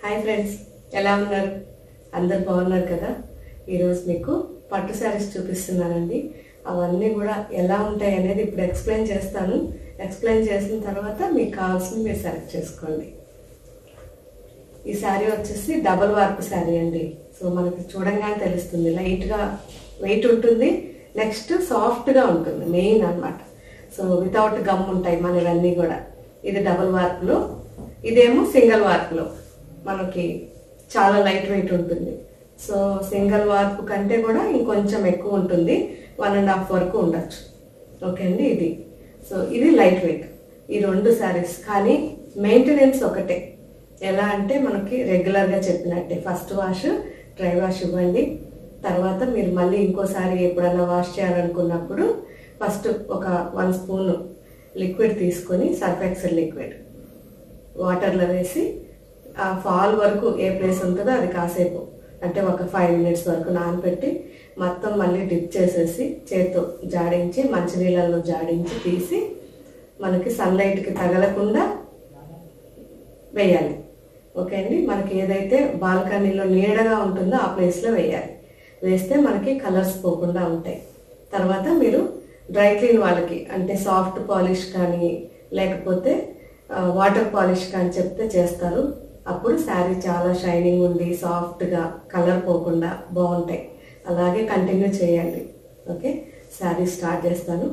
hi friends ఎలా ఉన్నారు అందరు బాగున్నారు కదా ఈరోజు మీకు పట్టు శారీస్ చూపిస్తున్నానండి అవన్నీ కూడా ఎలా ఉంటాయి అనేది ఇప్పుడు ఎక్స్ప్లెయిన్ చేస్తాను ఎక్స్ప్లెయిన్ చేసిన తర్వాత మీకు కావాల్సింది మీరు సెలెక్ట్ చేసుకోండి ఈ శారీ వచ్చేసి డబల్ వార్ప్ శారీ అండి సో మనకి చూడంగానే తెలుస్తుంది లైట్గా వెయిట్ ఉంటుంది నెక్స్ట్ సాఫ్ట్గా ఉంటుంది మెయిన్ అన్నమాట సో వితౌట్ గమ్ ఉంటాయి మనవన్నీ కూడా ఇది డబుల్ వార్ప్లో ఇదేమో సింగిల్ వార్ప్లో మనకి చాలా లైట్ వెయిట్ ఉంటుంది సో సింగిల్ వార్ప్ కంటే కూడా ఇంకొంచెం ఎక్కువ ఉంటుంది వన్ అండ్ హాఫ్ వరకు ఉండొచ్చు ఓకే అండి ఇది సో ఇది లైట్ వెయిట్ ఈ రెండు శారీస్ కానీ మెయింటెనెన్స్ ఒకటే ఎలా అంటే మనకి రెగ్యులర్గా చెప్పినట్టే ఫస్ట్ వాష్ డ్రై వాష్ ఇవ్వండి తర్వాత మీరు మళ్ళీ ఇంకోసారి ఎప్పుడైనా వాష్ చేయాలనుకున్నప్పుడు ఫస్ట్ ఒక వన్ స్పూన్ లిక్విడ్ తీసుకొని సర్ఫ్ ఎక్సెల్ లిక్విడ్ వాటర్లో వేసి ఆ ఫాల్ వరకు ఏ ప్లేస్ ఉంటుందో అది కాసేపు అంటే ఒక ఫైవ్ మినిట్స్ వరకు నానబెట్టి మొత్తం మళ్ళీ డిప్ చేసేసి చేత్తో జాడించి మంచినీళ్ళల్లో జాడించి తీసి మనకి సన్లైట్కి తగలకుండా వేయాలి ఓకే అండి మనకి ఏదైతే బాల్కనీలో నీడగా ఉంటుందో ఆ ప్లేస్లో వేయాలి వేస్తే మనకి కలర్స్ పోకుండా ఉంటాయి తర్వాత మీరు డ్రై క్లీన్ వాళ్ళకి అంటే సాఫ్ట్ పాలిష్ కానీ లేకపోతే వాటర్ పాలిష్ కానీ చెప్తే చేస్తారు అప్పుడు శారీ చాలా షైనింగ్ ఉండి సాఫ్ట్గా కలర్ పోకుండా బాగుంటాయి అలాగే కంటిన్యూ చేయండి ఓకే శారీ స్టార్ట్ చేస్తాను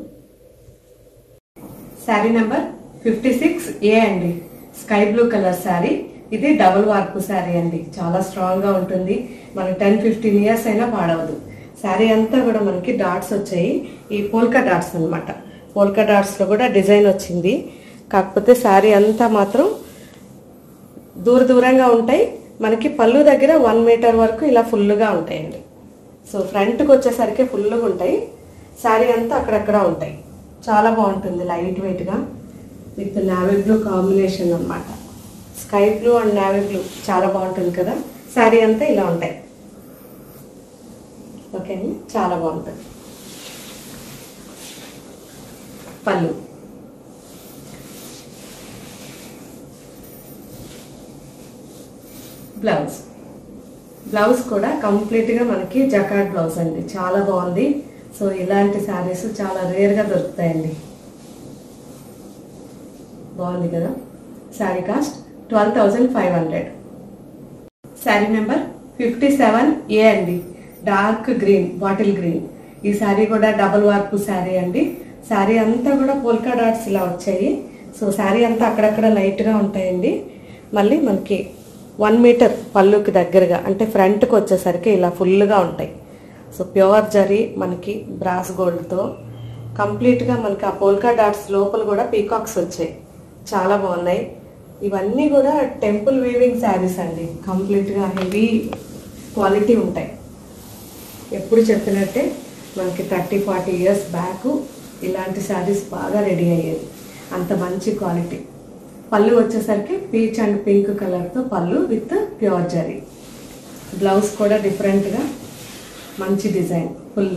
sari number fifty six A అండి స్కై బ్లూ కలర్ శారీ ఇది డబుల్ వార్పు శారీ అండి చాలా స్ట్రాంగ్ గా ఉంటుంది మనకి టెన్ ఫిఫ్టీన్ ఇయర్స్ అయినా పాడవదు శారీ అంతా కూడా మనకి డాట్స్ వచ్చాయి ఈ పోల్కా డాట్స్ అనమాట పోల్కా డాట్స్ లో కూడా డిజైన్ వచ్చింది కాకపోతే శారీ అంతా మాత్రం దూర దూరంగా ఉంటాయి మనకి పళ్ళు దగ్గర వన్ మీటర్ వరకు ఇలా ఫుల్గా ఉంటాయండి సో ఫ్రంట్కి వచ్చేసరికి ఫుల్గా ఉంటాయి శారీ అంతా అక్కడక్కడ ఉంటాయి చాలా బాగుంటుంది లైట్ వెయిట్గా విత్ నావీ బ్లూ కాంబినేషన్ అన్నమాట sky blue and navy blue చాలా బాగుంటుంది కదా శారీ అంతా ఇలా ఉంటాయి ఓకే అండి చాలా బాగుంటుంది పళ్ళు బ్లౌజ్ బ్లౌజ్ కూడా కంప్లీట్గా మనకి జకాట్ బ్లౌజ్ అండి చాలా బాగుంది సో ఇలాంటి శారీస్ చాలా రేర్గా దొరుకుతాయండి బాగుంది కదా sari cost twelve thousand five hundred sari number fifty seven A అండి డార్క్ గ్రీన్ బాటిల్ గ్రీన్ ఈ శారీ కూడా డబుల్ వార్పు శారీ అండి శారీ అంతా కూడా పోల్కా డాట్స్ ఇలా వచ్చాయి సో శారీ అంతా అక్కడక్కడ లైట్గా ఉంటాయండి మళ్ళీ మనకి వన్ మీటర్ పళ్ళుకి దగ్గరగా అంటే ఫ్రంట్కి వచ్చేసరికి ఇలా ఫుల్గా ఉంటాయి సో ప్యూర్ జరీ మనకి బ్రాస్ గోల్డ్తో కంప్లీట్గా మనకి ఆ పోల్కా డాట్స్ లోపల కూడా పీకాక్స్ వచ్చాయి చాలా బాగున్నాయి ఇవన్నీ కూడా టెంపుల్ వీవింగ్ శారీస్ అండి కంప్లీట్గా హెవీ క్వాలిటీ ఉంటాయి ఎప్పుడు చెప్పినట్టే మనకి థర్టీ ఫార్టీ ఇయర్స్ బ్యాక్ ఇలాంటి శారీస్ బాగా రెడీ అయ్యేది అంత మంచి క్వాలిటీ పళ్ళు వచ్చేసరికి పీచ్ అండ్ పింక్ కలర్తో పళ్ళు విత్ ప్యూర్ జరీ బ్లౌజ్ కూడా డిఫరెంట్గా మంచి డిజైన్ ఫుల్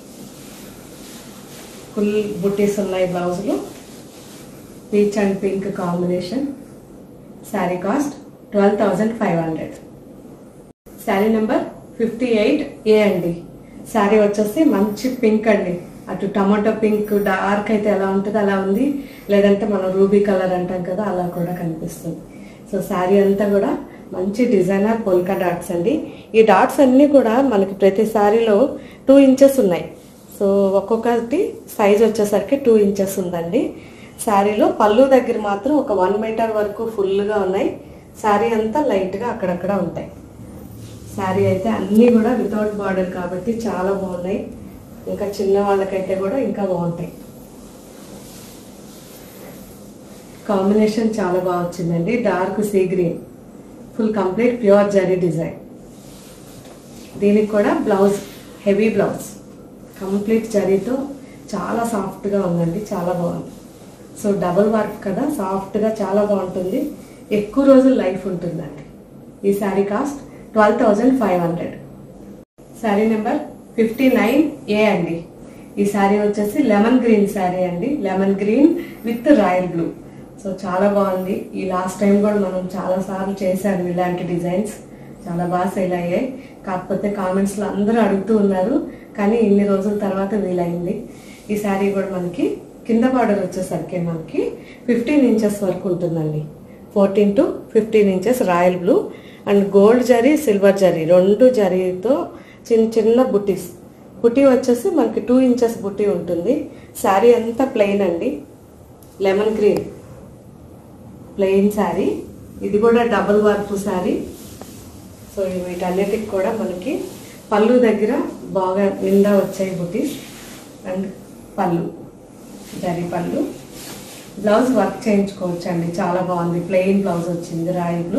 ఫుల్ బుట్టీస్ ఉన్నాయి బ్లౌజ్లో peach and pink combination sari cost twelve thousand five hundred sari number fifty eight A అండి శారీ వచ్చేసి మంచి పింక్ అండి అటు టమాటో పింక్ డార్క్ అయితే ఎలా ఉంటుంది అలా ఉంది లేదంటే మనం రూబీ కలర్ అంటాం కదా అలా కూడా కనిపిస్తుంది సో శారీ అంతా కూడా మంచి డిజైనర్ పోల్కా డాట్స్ అండి ఈ డాట్స్ అన్నీ కూడా మనకి ప్రతి శారీలో టూ ఇంచెస్ ఉన్నాయి సో ఒక్కొక్కటి సైజ్ వచ్చేసరికి టూ ఇంచెస్ ఉందండి శారీలో పళ్ళు దగ్గర మాత్రం ఒక వన్ మీటర్ వరకు ఫుల్గా ఉన్నాయి శారీ అంతా లైట్గా అక్కడక్కడ ఉంటాయి శారీ అయితే అన్నీ కూడా వితౌట్ బార్డర్ కాబట్టి చాలా బాగున్నాయి ఇంకా చిన్న వాళ్ళకైతే కూడా ఇంకా బాగుంటాయి కాంబినేషన్ చాలా బాగా వచ్చిందండి dark sea green full complete pure zari design దీనికి కూడా బ్లౌజ్ హెవీ బ్లౌజ్ కంప్లీట్ జరీతో చాలా సాఫ్ట్గా ఉందండి చాలా బాగుంది సో డబుల్ వర్క్ కదా సాఫ్ట్గా చాలా బాగుంటుంది ఎక్కువ రోజులు లైఫ్ ఉంటుందండి ఈ sari cost twelve thousand five hundred sari number fifty nine A అండి ఈ శారీ వచ్చేసి లెమన్ గ్రీన్ శారీ అండి lemon green with royal blue so చాలా బాగుంది ఈ లాస్ట్ టైం కూడా మనం చాలా సార్లు చేశాను ఇలాంటి డిజైన్స్ చాలా బాగా సేల్ అయ్యాయి కాకపోతే కామెంట్స్లో అందరూ అడుగుతూ ఉన్నారు కానీ ఇన్ని రోజుల తర్వాత వీలైంది ఈ శారీ కూడా మనకి కింద బార్డర్ వచ్చేసరికి మనకి ఫిఫ్టీన్ ఇంచెస్ వరకు ఉంటుందండి fourteen to fifteen inches royal blue and gold zari silver zari రెండు జరీతో చిన్న చిన్న బుటీస్ బుటీ వచ్చేసి మనకి టూ ఇంచెస్ బుటీ ఉంటుంది శారీ అంతా ప్లెయిన్ అండి లెమన్ గ్రీన్ ప్లెయిన్ శారీ ఇది కూడా డబుల్ వర్క్ శారీ సో వీటన్నిటికి కూడా మనకి పళ్ళు దగ్గర బాగా నిండా వచ్చాయి బుటీస్ అండ్ పళ్ళు జరీ పళ్ళు బ్లౌజ్ వర్క్ చేయించుకోవచ్చు అండి చాలా బాగుంది ప్లెయిన్ బ్లౌజ్ వచ్చింది royal blue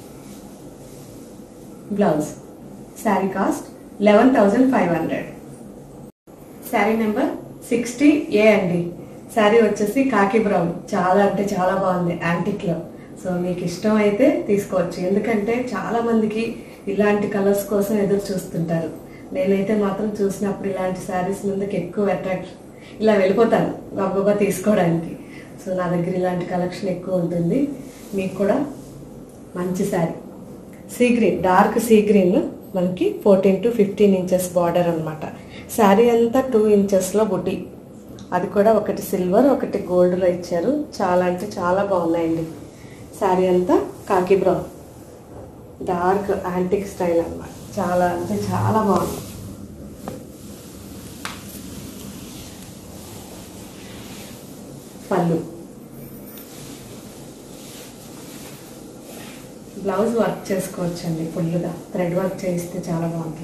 blouse sari cost eleven thousand five hundred sari number sixty A అండి శారీ వచ్చేసి కాకి బ్రౌన్ చాలా అంటే చాలా బాగుంది యాంటిక్లో సో మీకు ఇష్టం అయితే తీసుకోవచ్చు ఎందుకంటే చాలా మందికి ఇలాంటి కలర్స్ కోసం ఎదురు చూస్తుంటారు నేనైతే మాత్రం చూసినప్పుడు ఇలాంటి శారీస్ ముందుకు ఎక్కువ అట్రాక్ట్ ఇలా వెళ్ళిపోతాను గబగబా తీసుకోవడానికి సో నా దగ్గర ఇలాంటి కలెక్షన్ ఎక్కువ ఉంటుంది మీకు కూడా మంచి sari sea green dark sea green మనకి fourteen to fifteen inches border అనమాట శారీ అంతా టూ ఇంచెస్లో బుటీ అది కూడా ఒకటి సిల్వర్ ఒకటి గోల్డ్లో ఇచ్చారు చాలా అంటే చాలా బాగున్నాయండి శారీ అంతా కాకి బ్రౌన్ డార్క్ యాంటిక్ స్టైల్ అన్నమాట చాలా అంటే చాలా బాగుంది పళ్ళు బ్లౌజ్ వర్క్ చేసుకోవచ్చండి ఫుల్గా థ్రెడ్ వర్క్ చేయిస్తే చాలా బాగుంటుంది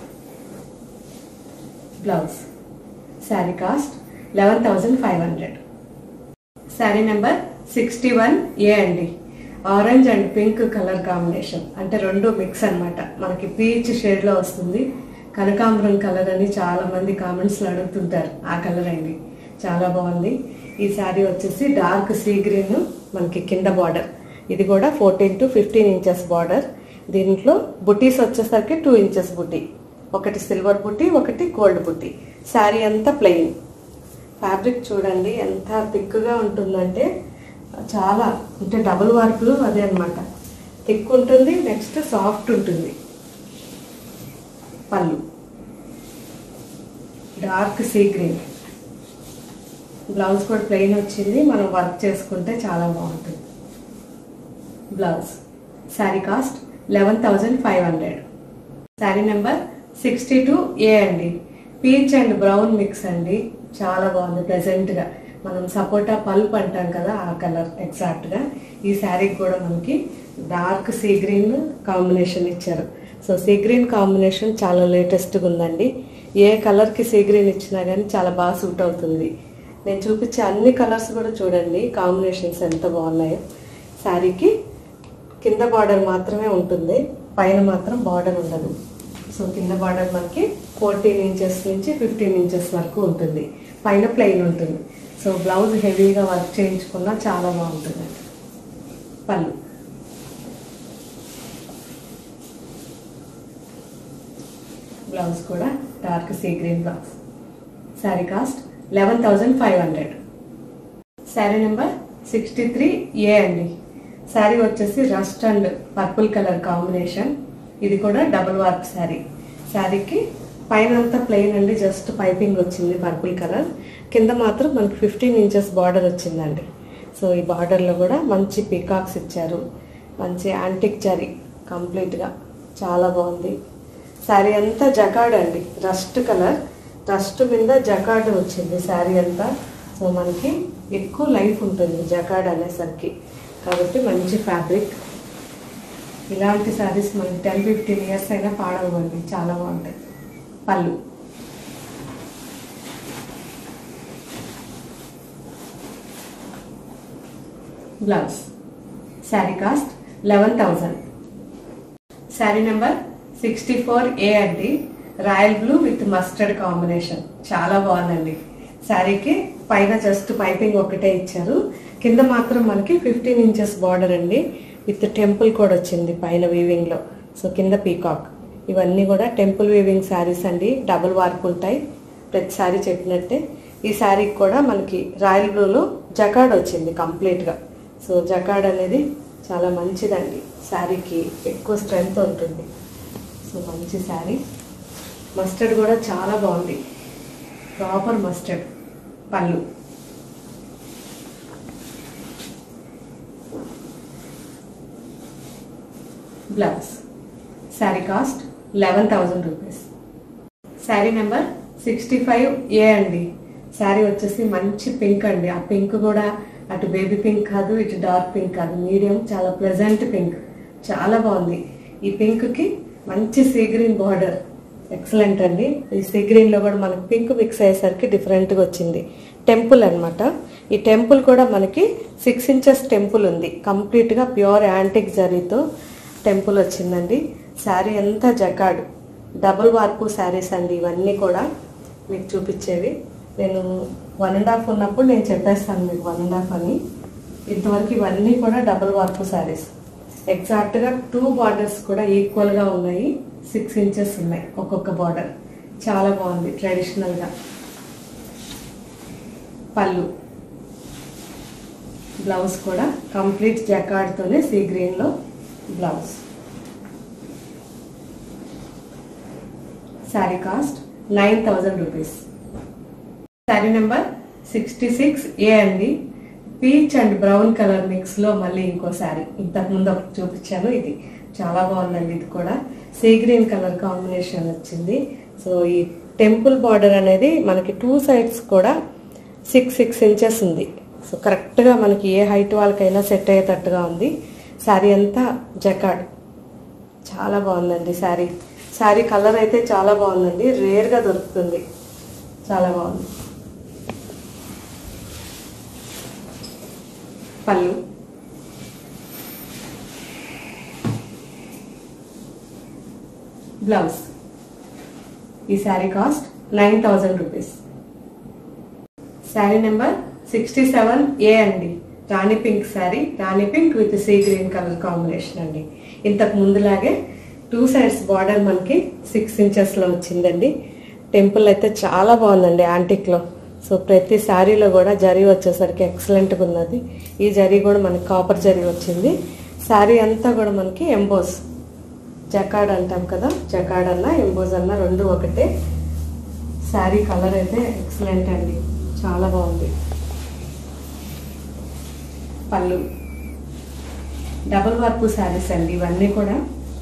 blouse sari cost eleven thousand five hundred sari number sixty one A అండి orange and pink colour combination అంటే రెండు మిక్స్ అన్నమాట మనకి పీచ్ షేడ్లో వస్తుంది కనకాంబరం కలర్ అని చాలా మంది కామెంట్స్లో అడుగుతుంటారు ఆ కలర్ అండి చాలా బాగుంది ఈ శారీ వచ్చేసి డార్క్ సీ గ్రీన్ మనకి కింద బార్డర్ ఇది కూడా fourteen to fifteen inches border దీంట్లో బుటీస్ వచ్చేసరికి టూ ఇంచెస్ బుటీ ఒకటి సిల్వర్ బుటీ ఒకటి గోల్డ్ బుటీ శారీ అంతా ప్లెయిన్ ఫ్యాబ్రిక్ చూడండి ఎంత థిక్గా ఉంటుందంటే చాలా అంటే డబుల్ వర్క్లు అదే అనమాట థిక్ ఉంటుంది నెక్స్ట్ సాఫ్ట్ ఉంటుంది పళ్ళు డార్క్ సీ గ్రీన్ బ్లౌజ్ కూడా ప్లెయిన్ వచ్చింది మనం వర్క్ చేసుకుంటే చాలా బాగుంటుంది blouse sari cost eleven thousand five hundred sari number sixty two A అండి పీచ్ అండ్ బ్రౌన్ మిక్స్ అండి చాలా బాగుంది ప్రెసెంట్గా మనం సపోటా పల్ప్ అంటాం కదా ఆ కలర్ ఎగ్జాక్ట్గా ఈ శారీకి కూడా మనకి డార్క్ సీ గ్రీన్ కాంబినేషన్ ఇచ్చారు సో సీ గ్రీన్ కాంబినేషన్ చాలా లేటెస్ట్గా ఉందండి ఏ కలర్కి సీ గ్రీన్ ఇచ్చినా కానీ చాలా బాగా సూట్ అవుతుంది నేను చూపించే అన్ని కలర్స్ కూడా చూడండి కాంబినేషన్స్ ఎంత బాగున్నాయో శారీకి కింద బార్డర్ మాత్రమే ఉంటుంది పైన మాత్రం బార్డర్ ఉండదు సో కింద బార్డర్ మనకి ఫోర్టీన్ ఇంచెస్ నుంచి ఫిఫ్టీన్ ఇంచెస్ వరకు ఉంటుంది పైన ప్లెయిన్ ఉంటుంది సో బ్లౌజ్ హెవీగా వర్క్ చేయించుకున్నా చాలా బాగుంటుంది పళ్ళు బ్లౌజ్ కూడా dark sea green blouse sari cost eleven thousand five hundred sari number sixty three A అండి శారీ వచ్చేసి rust and purple colour combination ఇది కూడా డబుల్ వర్క్ శారీ శారీకి పైన అంతా ప్లెయిన్ అండి జస్ట్ పైపింగ్ వచ్చింది పర్పుల్ కలర్ కింద మాత్రం మనకి ఫిఫ్టీన్ ఇంచెస్ బార్డర్ వచ్చిందండి సో ఈ బార్డర్లో కూడా మంచి పీకాక్స్ ఇచ్చారు మంచి యాంటిక్ జరీ కంప్లీట్గా చాలా బాగుంది శారీ అంతా జకాడ్ అండి రస్ట్ కలర్ రస్ట్ మీద జకాడ్ వచ్చింది శారీ అంతా సో మనకి ఎక్కువ లైఫ్ ఉంటుంది జకాడ్ అనేసరికి కాబట్టి మంచి ఫ్యాబ్రిక్ ఇలాంటి శారీస్ మనకి టెన్ ఫిఫ్టీన్ ఇయర్స్ అయినా పాడవండి చాలా బాగుంటాయి పళ్ళు blouse sari cost eleven thousand sari number sixty four A అండి royal blue with mustard combination చాలా బాగుందండి శారీకి పైన జస్ట్ పైపింగ్ ఒకటే ఇచ్చారు కింద మాత్రం మనకి ఫిఫ్టీన్ ఇంచెస్ బార్డర్ అండి విత్ టెంపుల్ కూడా వచ్చింది పైన వీవింగ్లో సో కింద పీకాక్ ఇవన్నీ కూడా టెంపుల్ వీవింగ్ శారీస్ అండి డబుల్ వార్ప్ ఉంటాయి ప్రతి శారీ చెప్పినట్టే ఈ శారీకి కూడా మనకి రాయల్ బ్లూలో జకాడ్ వచ్చింది కంప్లీట్గా సో జకాడ్ అనేది చాలా మంచిదండి శారీకి ఎక్కువ స్ట్రెంగ్త్ ఉంటుంది సో మంచి శారీ మస్టర్డ్ కూడా చాలా బాగుంది ప్రాపర్ మస్టర్డ్ పళ్ళు blouse sari cost eleven thousand rupees sari number sixty five A అండి శారీ వచ్చేసి మంచి పింక్ అండి ఆ పింక్ కూడా అటు బేబీ పింక్ కాదు ఇటు డార్క్ పింక్ కాదు మీడియం చాలా ప్లెజెంట్ పింక్ చాలా బాగుంది ఈ పింక్కి మంచి సీ గ్రీన్ బార్డర్ ఎక్సలెంట్ అండి ఈ సీ గ్రీన్లో కూడా మనకి పింక్ మిక్స్ అయ్యేసరికి డిఫరెంట్గా వచ్చింది టెంపుల్ అన్నమాట ఈ టెంపుల్ కూడా మనకి సిక్స్ ఇంచెస్ టెంపుల్ ఉంది కంప్లీట్గా ప్యూర్ యాంటిక్ జరీతో టెంపుల్ వచ్చిందండి శారీ అంతా జకాడ్ డబుల్ వార్పు శారీస్ అండి ఇవన్నీ కూడా మీకు చూపించేవి నేను వన్ అండ్ హాఫ్ ఉన్నప్పుడు నేను చెప్పేస్తాను మీకు వన్ అండ్ హాఫ్ అని ఇంతవరకు ఇవన్నీ కూడా డబుల్ వార్పు శారీస్ ఎగ్జాక్ట్గా టూ బార్డర్స్ కూడా ఈక్వల్గా ఉన్నాయి సిక్స్ ఇంచెస్ ఉన్నాయి ఒక్కొక్క బార్డర్ చాలా బాగుంది ట్రెడిషనల్గా పళ్ళు బ్లౌజ్ కూడా కంప్లీట్ జకాడ్తోనే సీ గ్రీన్లో blouse sari cost nine thousand rupees sari number sixty six A అండి పీచ్ అండ్ బ్రౌన్ కలర్ మిక్స్లో మళ్ళీ ఇంకో శారీ ఇంతకుముందు ఒకటి చూపించాను ఇది చాలా బాగుందండి ఇది కూడా సీ గ్రీన్ కలర్ కాంబినేషన్ వచ్చింది సో ఈ టెంపుల్ బార్డర్ అనేది మనకి టూ సైడ్స్ కూడా సిక్స్ సిక్స్ ఇంచెస్ ఉంది సో కరెక్ట్గా మనకి ఏ హైట్ వాళ్ళకైనా సెట్ అయ్యేటట్టుగా ఉంది శారీ అంతా జకాడ్ చాలా బాగుందండి శారీ శారీ కలర్ అయితే చాలా బాగుందండి రేర్గా దొరుకుతుంది చాలా బాగుంది పళ్ళు బ్లౌజ్ ఈ sari cost nine thousand rupees sari number sixty seven A అండి rani pink sari rani pink with sea green colour combination అండి ఇంతకు ముందులాగే టూ సైడ్స్ బార్డర్ మనకి సిక్స్ ఇంచెస్లో వచ్చిందండి టెంపుల్ అయితే చాలా బాగుందండి యాంటిక్లో సో ప్రతి శారీలో కూడా జరీ వచ్చేసరికి ఎక్సలెంట్గా ఉన్నది ఈ జరీ కూడా మనకి కాపర్ జరీ వచ్చింది శారీ అంతా కూడా మనకి ఎంబోస్ జకాడ్ అంటాం కదా జకాడ్ అన్న ఎంబోజ్ అన్న రెండు ఒకటే శారీ కలర్ అయితే ఎక్సలెంట్ అండి చాలా బాగుంది పళ్ళు డబుల్ వర్క్ శారీస్ అండి ఇవన్నీ కూడా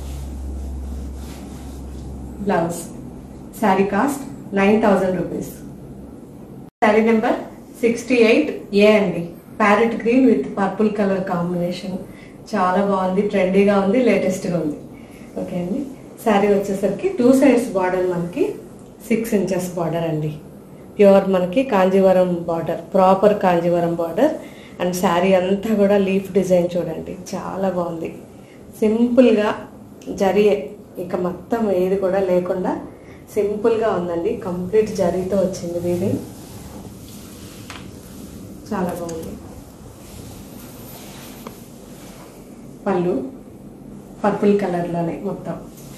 blouse sari cost nine thousand rupees sari number sixty eight A అండి parrot green with purple colour combination చాలా బాగుంది ట్రెండీగా ఉంది లేటెస్ట్గా ఉంది ఓకే అండి శారీ వచ్చేసరికి టూ సైడ్స్ బార్డర్ మనకి సిక్స్ ఇంచెస్ బార్డర్ అండి ప్యూర్ మనకి Kanjeevaram border proper Kanjeevaram border and sari అంతా కూడా లీఫ్ డిజైన్ చూడండి చాలా బాగుంది సింపుల్గా జరిగే ఇక మొత్తం ఏది కూడా లేకుండా సింపుల్గా ఉందండి కంప్లీట్ జరీతో వచ్చింది వీధి చాలా బాగుంది పళ్ళు పర్పుల్ కలర్లోనే మొత్తం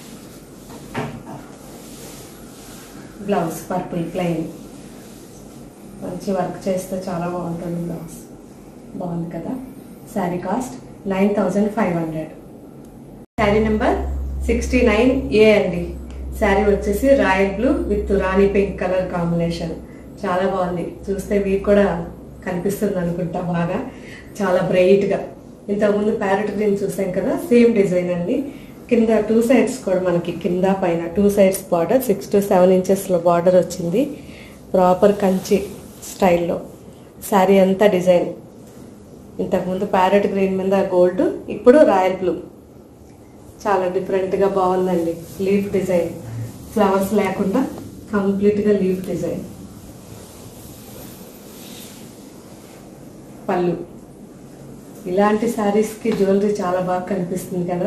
బ్లౌజ్ పర్పుల్ ప్లెయిన్ మంచి వర్క్ చేస్తే చాలా బాగుంటుంది బ్లౌజ్ బాగుంది కదా sari cost nine thousand five hundred sari number sixty nine A అండి శారీ వచ్చేసి రాయల్ బ్లూ విత్ రాణి పింక్ కలర్ కాంబినేషన్ చాలా బాగుంది చూస్తే మీకు కూడా కనిపిస్తుంది అనుకుంటా బాగా చాలా బ్రైట్గా ఇంతకుముందు ప్యారెట్ గ్రీన్ చూసాం కదా సేమ్ డిజైన్ అండి కింద టూ సైడ్స్ కూడా మనకి కింద పైన two sides border six to seven ఇంచెస్లో బార్డర్ వచ్చింది ప్రాపర్ కంచి స్టైల్లో శారీ అంతా డిజైన్ ఇంతకుముందు ప్యారెట్ గ్రీన్ మీద గోల్డ్ ఇప్పుడు రాయల్ బ్లూ చాలా డిఫరెంట్గా బాగుందండి లీఫ్ డిజైన్ ఫ్లవర్స్ లేకుండా కంప్లీట్గా లీఫ్ డిజైన్ పళ్ళు ఇలాంటి శారీస్కి జ్యువెలరీ చాలా బాగా కనిపిస్తుంది కదా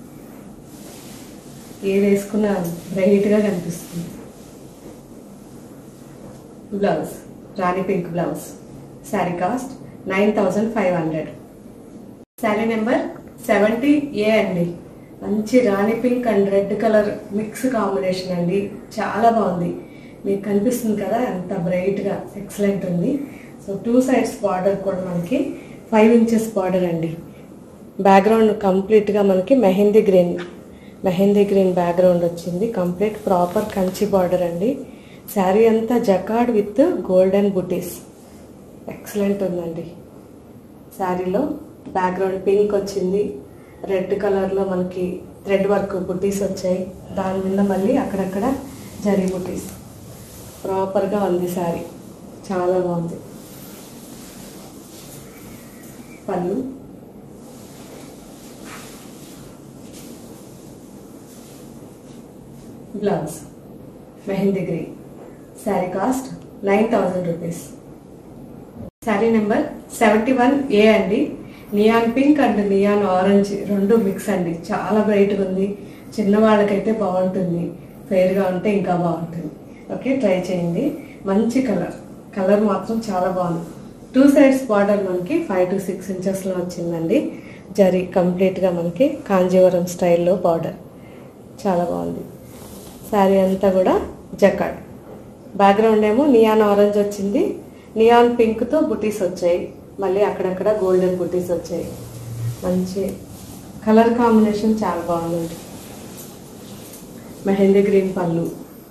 ఏది వేసుకున్నా బ్రైట్గా కనిపిస్తుంది బ్లౌజ్ రాణి pink blouse sari cost nine thousand five hundred sari number seventy A అండి మంచి రాణి pink and red colour mix combination అండి చాలా బాగుంది మీకు కనిపిస్తుంది కదా ఎంత బ్రైట్గా ఎక్సలెంట్ ఉంది సో టూ సైడ్స్ బార్డర్ కూడా మనకి ఫైవ్ ఇంచెస్ బార్డర్ అండి బ్యాక్గ్రౌండ్ కంప్లీట్గా మనకి mehndi green mehndi green background వచ్చింది కంప్లీట్ ప్రాపర్ కంచి బార్డర్ అండి శారీ అంతా జకాడ్ విత్ గోల్డెన్ బుటీస్ ఎక్సలెంట్ ఉందండి శారీలో బ్యాక్గ్రౌండ్ పింక్ వచ్చింది రెడ్ కలర్లో మనకి థ్రెడ్ వర్క్ బుటీస్ వచ్చాయి దాని మీద మళ్ళీ అక్కడక్కడ జరీ బుటీస్ ప్రాపర్గా ఉంది శారీ చాలా బాగుంది పళ్ళు blouse mehndi green sari cost nine thousand rupees sari number seventy one A అండి neon pink and neon orange రెండు మిక్స్ అండి చాలా బ్రైట్గా ఉంది చిన్న వాళ్ళకైతే బాగుంటుంది ఫెయిర్గా ఉంటే ఇంకా బాగుంటుంది ఓకే ట్రై చేయండి మంచి కలర్ కలర్ మాత్రం చాలా బాగుంది టూ సైడ్స్ బార్డర్ మనకి ఫైవ్ టు సిక్స్ ఇంచెస్లో వచ్చిందండి జరీ కంప్లీట్గా మనకి కాంజీవరం స్టైల్లో బార్డర్ చాలా బాగుంది శారీ అంతా కూడా జకాడ్ బ్యాక్గ్రౌండ్ ఏమో నియాన్ ఆరెంజ్ వచ్చింది నియాన్ పింక్తో బుటీస్ వచ్చాయి మళ్ళీ అక్కడక్కడ గోల్డెన్ బుటీస్ వచ్చాయి మంచి కలర్ కాంబినేషన్ చాలా బాగుందండి మెహందీ గ్రీన్ పళ్ళు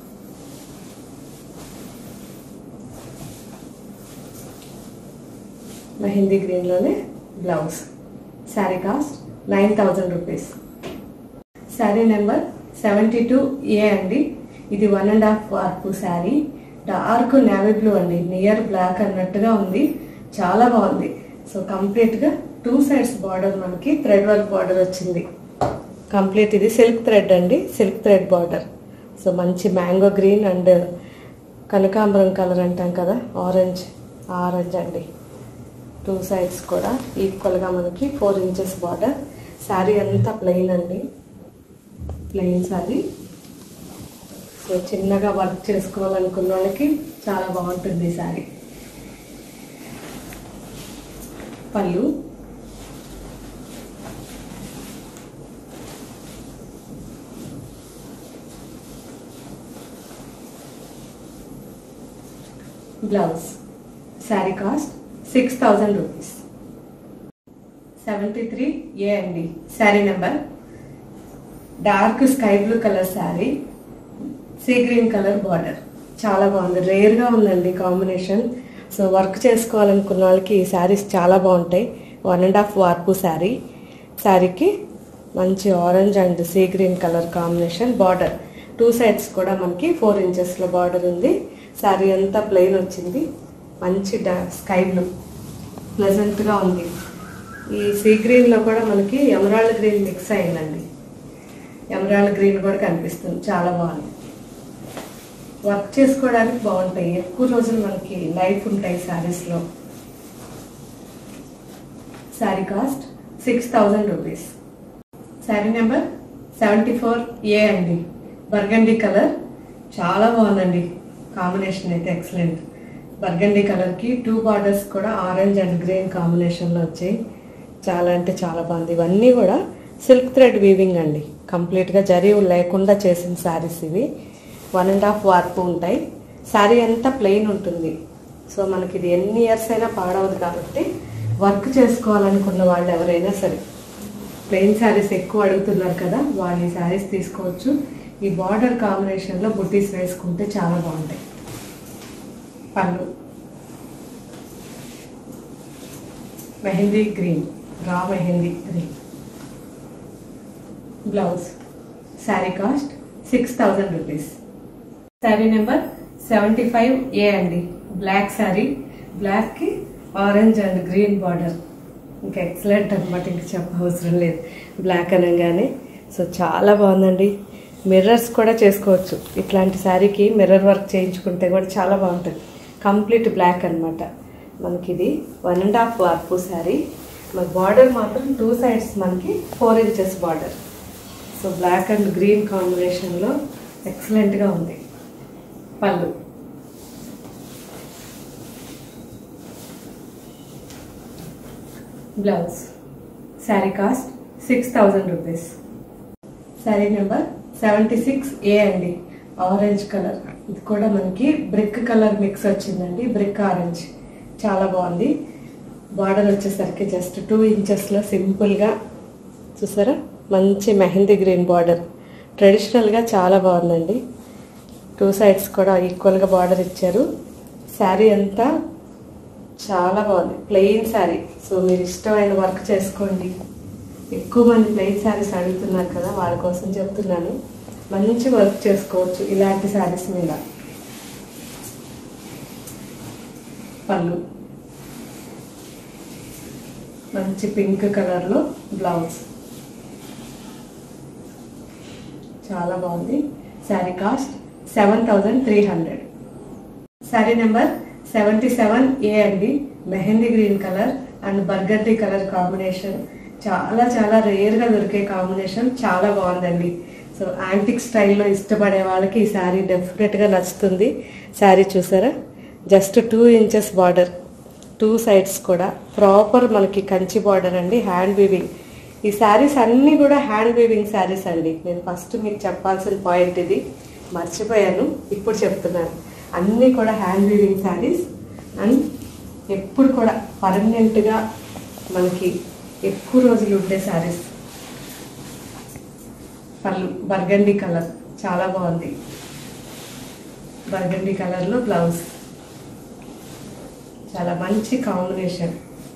మెహందీ గ్రీన్లోనే blouse sari cost nine thousand rupees sari number seventy two A అండి ఇది one and half warp sari dark navy blue అండి నియర్ బ్లాక్ అన్నట్టుగా ఉంది చాలా బాగుంది సో కంప్లీట్గా టూ సైడ్స్ బార్డర్ మనకి థ్రెడ్ వర్క్ బార్డర్ వచ్చింది కంప్లీట్ ఇది సిల్క్ థ్రెడ్ అండి సిల్క్ థ్రెడ్ బార్డర్ సో మంచి మ్యాంగో గ్రీన్ అండ్ కనకాంబరం కలర్ అంటాం కదా ఆరెంజ్ ఆరెంజ్ అండి టూ సైడ్స్ కూడా ఈక్వల్గా మనకి ఫోర్ ఇంచెస్ బార్డర్ శారీ అంతా ప్లెయిన్ అండి ప్లెయిన్ శారీ సో చిన్నగా వర్క్ చేసుకోవాలనుకున్న వాళ్ళకి చాలా బాగుంటుంది ఈ శారీ పళ్ళు blouse sari cost six thousand rupees seventy three A అండి sari number dark sky blue colour sari sea green colour border చాలా బాగుంది రేర్గా ఉందండి కాంబినేషన్ సో వర్క్ చేసుకోవాలనుకున్న వాళ్ళకి ఈ శారీస్ చాలా బాగుంటాయి one and half warp sari శారీకి మంచి orange and sea green colour combination border two sides కూడా మనకి ఫోర్ ఇంచెస్లో బార్డర్ ఉంది శారీ అంతా ప్లెయిన్ వచ్చింది మంచి డా స్కై బ్లూ ప్లెజెంట్గా ఉంది ఈ సీ గ్రీన్లో కూడా మనకి ఎమరాల్డ్ గ్రీన్ మిక్స్ అయిందండి ఎమరాల్డ్ గ్రీన్ కూడా కనిపిస్తుంది చాలా బాగుంది వర్క్ చేసుకోవడానికి బాగుంటాయి ఎక్కువ రోజులు మనకి లైఫ్ ఉంటాయి శారీస్లో sari cost six thousand rupees sari number seventy four A అండి బర్గండీ కలర్ చాలా బాగుందండి కాంబినేషన్ అయితే ఎక్సలెంట్ బర్గండీ కలర్కి టూ బార్డర్స్ కూడా ఆరెంజ్ అండ్ గ్రీన్ కాంబినేషన్లో వచ్చాయి చాలా అంటే చాలా బాగుంది ఇవన్నీ కూడా సిల్క్ థ్రెడ్ వీవింగ్ అండి కంప్లీట్గా జరీ లేకుండా చేసిన శారీస్ ఇవి వన్ అండ్ హాఫ్ వార్పు ఉంటాయి శారీ అంతా ప్లెయిన్ ఉంటుంది సో మనకి ఇది ఎన్ని ఇయర్స్ అయినా పాడవదు కాబట్టి వర్క్ చేసుకోవాలనుకున్న వాళ్ళు ఎవరైనా సరే ప్లెయిన్ శారీస్ ఎక్కువ అడుగుతున్నారు కదా వాళ్ళు ఈ శారీస్ తీసుకోవచ్చు ఈ బార్డర్ కాంబినేషన్లో బుట్టీస్ వేసుకుంటే చాలా బాగుంటాయి పళ్ళు మెహందీ గ్రీన్ రా mehndi green blouse sari cost six thousand rupees sari number seventy five A అండి బ్లాక్ శారీ బ్లాక్కి ఆరెంజ్ అండ్ గ్రీన్ బార్డర్ ఇంకా ఎక్సలెంట్ అనమాట ఇంక చెప్పవసరం లేదు బ్లాక్ అనగానే సో చాలా బాగుందండి మిర్రర్స్ కూడా చేసుకోవచ్చు ఇట్లాంటి శారీకి మిర్రర్ వర్క్ చేయించుకుంటే కూడా చాలా బాగుంటుంది కంప్లీట్ బ్లాక్ అనమాట మనకి ఇది one and half warp sari మన బార్డర్ మాత్రం టూ సైడ్స్ మనకి four inches border so black and green కాంబినేషన్లో ఎక్సలెంట్గా ఉంది పళ్ళు blouse sari cost six thousand rupees sari number seventy six A అండి ఆరెంజ్ కలర్ ఇది కూడా మనకి బ్రిక్ కలర్ మిక్స్ వచ్చిందండి బ్రిక్ ఆరెంజ్ చాలా బాగుంది బార్డర్ వచ్చేసరికి జస్ట్ టూ ఇంచెస్లో సింపుల్గా చూసారా మంచి మెహందీ గ్రీన్ బార్డర్ ట్రెడిషనల్గా చాలా బాగుందండి టూ సైడ్స్ కూడా ఈక్వల్గా బార్డర్ ఇచ్చారు శారీ అంతా చాలా బాగుంది ప్లెయిన్ శారీ సో మీరు ఇష్టమైన వర్క్ చేసుకోండి ఎక్కువ మంది ప్లెయిన్ శారీస్ అడుగుతున్నారు కదా వాళ్ళ కోసం చెప్తున్నాను మంచి వర్క్ చేసుకోవచ్చు ఇలాంటి శారీస్ మీద పళ్ళు మంచి పింక్ కలర్లో బ్లౌజ్ చాలా బాగుంది sari cost seven thousand three hundred sari number seventy seven A అండి mehndi green colour and burgundy colour combination చాలా చాలా రేర్గా దొరికే కాంబినేషన్ చాలా బాగుందండి సో యాంటిక్ స్టైల్లో ఇష్టపడే వాళ్ళకి ఈ శారీ డెఫినెట్గా నచ్చుతుంది శారీ చూసారా just two inches border two sides కూడా ప్రాపర్ మనకి కంచి బార్డర్ అండి హ్యాండ్ వీవింగ్ ఈ శారీస్ అన్నీ కూడా హ్యాండ్ వీవింగ్ శారీస్ అండి నేను ఫస్ట్ మీకు చెప్పాల్సిన పాయింట్ ఇది మర్చిపోయాను ఇప్పుడు చెప్తున్నాను అన్నీ కూడా హ్యాండ్ వీవింగ్ శారీస్ అండ్ ఎప్పుడు కూడా పర్మనెంట్గా మనకి ఎక్కువ రోజులు ఉండే శారీస్ పళ్ళు బర్గండి కలర్ చాలా బాగుంది బర్గండి కలర్లో బ్లౌజ్ చాలా మంచి combination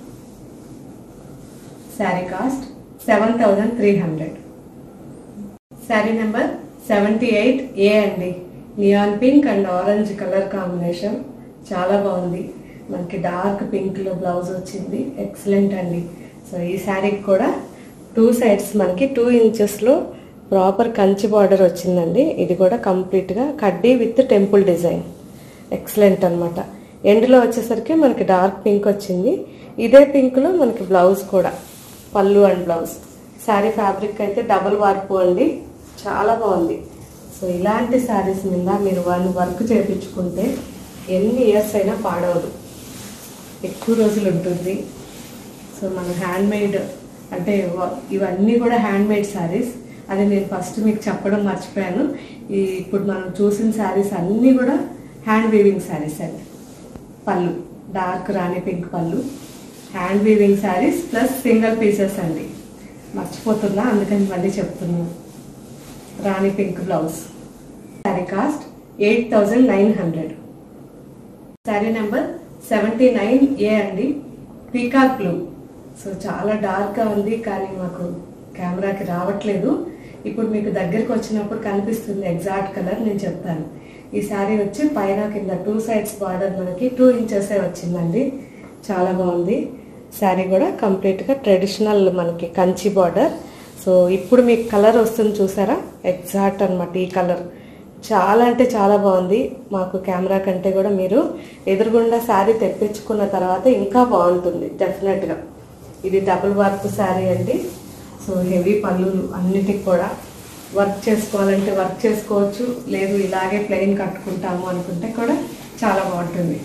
sari cost seven thousand three hundred sari number seventy eight A అండి neon pink and orange colour combination చాలా బాగుంది మనకి డార్క్ పింక్లో బ్లౌజ్ వచ్చింది ఎక్సలెంట్ అండి సో ఈ శారీకి కూడా టూ సైడ్స్ మనకి టూ ఇంచెస్లో ప్రాపర్ కంచి బార్డర్ వచ్చిందండి ఇది కూడా కంప్లీట్గా కడ్డీ విత్ టెంపుల్ డిజైన్ ఎక్సలెంట్ అనమాట ఎండ్లో వచ్చేసరికి మనకి డార్క్ పింక్ వచ్చింది ఇదే పింక్లో మనకి బ్లౌజ్ కూడా పళ్ళు అండ్ బ్లౌజ్ శారీ ఫ్యాబ్రిక్ అయితే డబుల్ వార్పు అండి చాలా బాగుంది సో ఇలాంటి శారీస్ మీద మీరు వాళ్ళు వర్క్ చేయించుకుంటే ఎన్ని ఇయర్స్ అయినా పాడవదు ఎక్కువ రోజులు ఉంటుంది సో మన హ్యాండ్ మేడ్ అంటే వ- ఇవన్నీ కూడా హ్యాండ్ మేడ్ శారీస్ అది నేను ఫస్ట్ మీకు చెప్పడం మర్చిపోయాను ఈ ఇప్పుడు మనం చూసిన శారీస్ అన్నీ కూడా హ్యాండ్ వీవింగ్ శారీస్ అండి పళ్ళు డార్క్ రాణి పింక్ పళ్ళు hand weaving saris plus single pieces అండి మర్చిపోతున్నా అందుకని మళ్ళీ చెప్తున్నాను రాణి pink blouse sari cost eight thousand nine hundred sari number seventy nine A అండి పీకాక్ బ్లూ సో చాలా డార్క్గా ఉంది కానీ మాకు కెమెరాకి రావట్లేదు ఇప్పుడు మీకు దగ్గరికి వచ్చినప్పుడు కనిపిస్తుంది ఎగ్జాక్ట్ కలర్ నేను చెప్తాను ఈ శారీ వచ్చి పైన కింద టూ సైడ్స్ బార్డర్ మనకి టూ ఇంచెసే వచ్చిందండి చాలా బాగుంది శారీ కూడా కంప్లీట్గా ట్రెడిషనల్ మనకి కంచి బార్డర్ సో ఇప్పుడు మీకు కలర్ వస్తుంది చూసారా ఎగ్జాక్ట్ అన్నమాట ఈ కలర్ చాలా అంటే చాలా బాగుంది మాకు కెమెరా కంటే కూడా మీరు ఎదురుగుండా శారీ తెప్పించుకున్న తర్వాత ఇంకా బాగుంటుంది డెఫినెట్గా ఇది డబుల్ వర్క్ శారీ అండి సో హెవీ పళ్ళులు అన్నిటికి కూడా వర్క్ చేసుకోవాలంటే వర్క్ చేసుకోవచ్చు లేదు ఇలాగే ప్లెయిన్ కట్టుకుంటాము అనుకుంటే కూడా చాలా బాగుంటుంది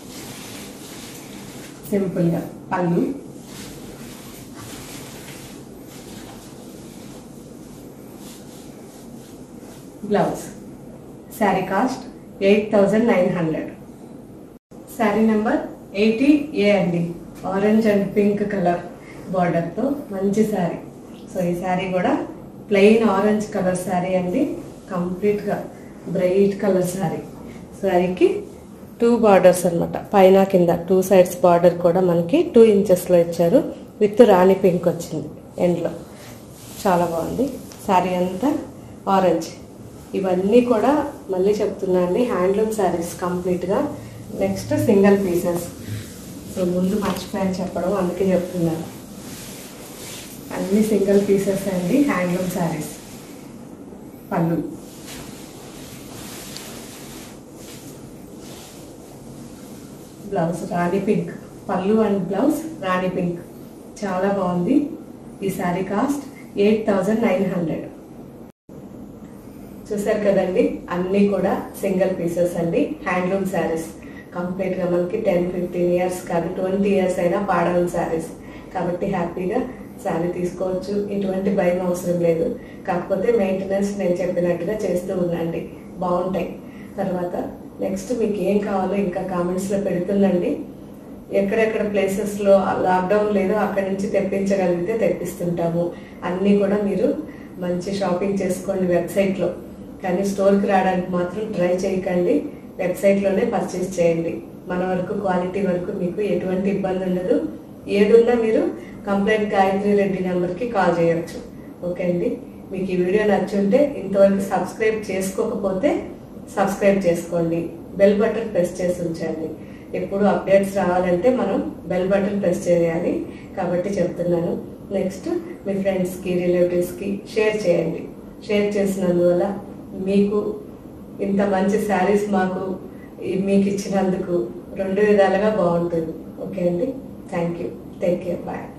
సింపుల్గా పళ్ళు blouse sari cost eight thousand nine hundred sari number eighty A అండి ఆరెంజ్ అండ్ పింక్ కలర్ బార్డర్తో మంచి శారీ సో ఈ శారీ కూడా ప్లెయిన్ ఆరెంజ్ కలర్ శారీ అండి కంప్లీట్గా బ్రైట్ కలర్ శారీ శారీకి టూ బార్డర్స్ అన్నమాట పైన కింద టూ సైడ్స్ బార్డర్ కూడా మనకి టూ ఇంచెస్లో ఇచ్చారు విత్ రాణి పింక్ వచ్చింది ఎండ్లో చాలా బాగుంది శారీ అంతా ఆరెంజ్ ఇవన్నీ కూడా మళ్ళీ చెప్తున్నా అండి హ్యాండ్లూమ్ శారీస్ కంప్లీట్గా నెక్స్ట్ సింగిల్ పీసెస్ సో ముందు మర్చిపోయాను చెప్పడం అందుకే చెప్తున్నాను అన్ని సింగిల్ పీసెస్ అండి హ్యాండ్లూమ్ శారీస్ పళ్ళు బ్లౌజ్ రాణి పింక్ పళ్ళు అండ్ బ్లౌజ్ రాణి పింక్ చాలా బాగుంది ఈ sari cost eight thousand nine hundred చూసారు కదండి అన్నీ కూడా సింగిల్ పీసెస్ అండి హ్యాండ్లూమ్ శారీస్ కంప్లీట్గా మనకి టెన్ ఫిఫ్టీన్ ఇయర్స్ కాదు ట్వంటీ ఇయర్స్ అయినా పాడవని శారీస్ కాబట్టి హ్యాపీగా శారీ తీసుకోవచ్చు ఎటువంటి భయం అవసరం లేదు కాకపోతే మెయింటెనెన్స్ నేను చెప్పినట్టుగా చేస్తూ ఉండండి బాగుంటాయి తర్వాత నెక్స్ట్ మీకు ఏం కావాలో ఇంకా కామెంట్స్లో పెడుతుండండి ఎక్కడెక్కడ ప్లేసెస్లో లాక్డౌన్ లేదో అక్కడి నుంచి తెప్పించగలిగితే తెప్పిస్తుంటాము అన్నీ కూడా మీరు మంచి షాపింగ్ చేసుకోండి వెబ్సైట్లో కానీ స్టోర్కి రావడానికి మాత్రం ట్రై చేయకండి వెబ్సైట్లోనే పర్చేస్ చేయండి మన వరకు క్వాలిటీ వరకు మీకు ఎటువంటి ఇబ్బంది ఉండదు ఏడున్నా మీరు కంప్లైంట్ గాయత్రి రెడ్డి నెంబర్కి కాల్ చేయొచ్చు ఓకే అండి మీకు ఈ వీడియో నచ్చుంటే ఇంతవరకు సబ్స్క్రైబ్ చేసుకోకపోతే సబ్స్క్రైబ్ చేసుకోండి బెల్ బటన్ ప్రెస్ చేసి ఉంచండి ఎప్పుడు అప్డేట్స్ రావాలంటే మనం బెల్ బటన్ ప్రెస్ చేయాలి కాబట్టి చెప్తున్నాను నెక్స్ట్ మీ ఫ్రెండ్స్కి రిలేటివ్స్కి షేర్ చేయండి షేర్ చేసినందువల్ల మీకు ఇంత మంచి శారీస్ మాకు ఈ- మీకు ఇచ్చినందుకు రెండు విధాలుగా బాగుంటుంది ఓకే అండి thank you take care bye